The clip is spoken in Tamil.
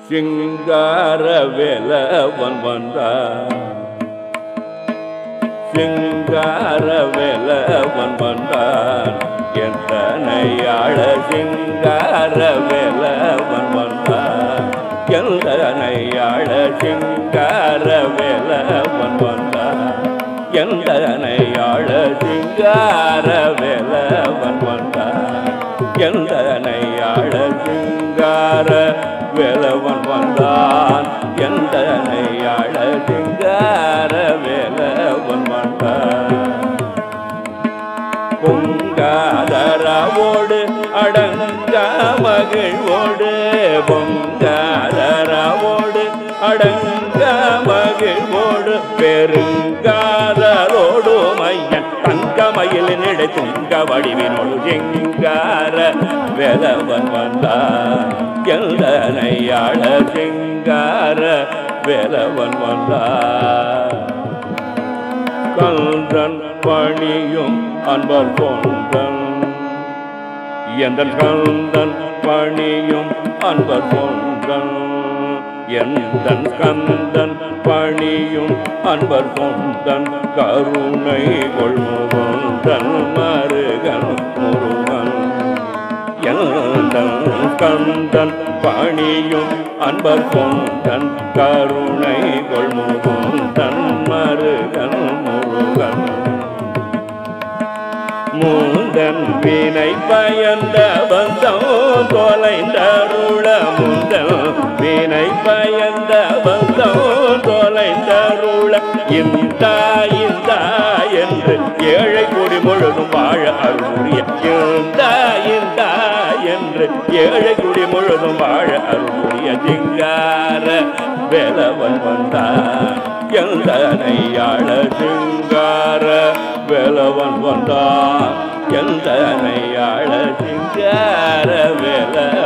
சிங்கார வேலவன் வந்தான் சிங்கார வேலவன் வந்தான் எந்தனையாள சிங்கார வேலவன் வந்தான் எந்தனையாள சிங்கார வேலவன் வந்தான் எந்தனையாள சிங்கார வேலவன் வந்தான் எந்தனையாள சிங்கார வேலவன் வந்தான் எந்தனையாள சிங்கார வேலவன் வந்தான் பொங்காதரவோடு அடங்க மகிழ்வோடு பொங்காதரவோடு அடங்க மகிழ்வோடு பெருங்காதரோடு மையன் தங்கமயில் நிலை துங்க வடிவினோடு செங்கார வேலவன் வந்தான் எந்தனையாள செங்கார வேலவன் வந்தான் கந்தன் பணியும் அன்பர் கொந்தன் எந்த கந்தன் பணியும் அன்பர் கொந்தன் எந்த கந்தன் பணியும் அன்பர் கொந்தன் கருணை கொள்முகந்தன் மருகன் முருகன் எந்தன் கந்தன் பணியும் அன்பர் கொந்தன் கருணை கொள்முகந்தன் மருகன் முருகன் முந்தன் வினை பயந்த பந்தம் தொலைந்தருள முந்தன் வினை பயந்த பந்தம் தொலைந்தருள இந்த இந்த என்று ஏழை கொடி முழுதும் வாழ அருளிய இந்த இந்த என்று ஏழை குடி முழுதும் வாழ அருளிய சிங்கார வேலவன் வந்தான் எந்தனையாள சிங்கார வேலவன் வந்தான் எந்தனையாள சிங்கார வேலவன்